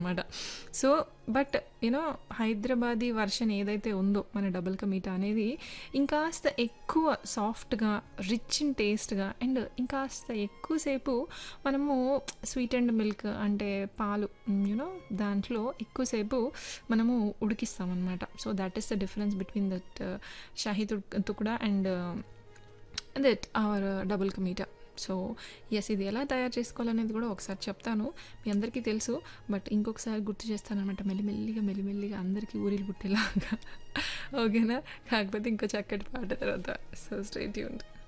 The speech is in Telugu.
అనమాట so but you know Hyderabadi version ఏదైతే ఉందో మన డబుల్ కా మీఠా అనేది ఇంకాస్త ఎక్కువ సాఫ్ట్గా రిచ్ ఇన్ టేస్ట్గా అండ్ ఇంకాస్త ఎక్కువసేపు మనము స్వీట్ అండ్ మిల్క్ అంటే పాలు యూనో దాంట్లో ఎక్కువసేపు మనము ఉడికిస్తామన్నమాట so that is the difference between that shahi tukda and that our double ka meetha so yes ఇది ఎలా తయారు చేసుకోవాలనేది కూడా ఒకసారి చెప్తాను మీ అందరికీ తెలుసు బట్ ఇంకొకసారి గుర్తు చేస్తానమాట మెల్లిమెల్లిగా మెల్లిమెల్లిగా అందరికీ ఊరిలు పుట్టేలాగా ఓకేనా కాకపోతే ఇంకో చక్కటి పాట తర్వాత సో స్ట్రేట్ యూన్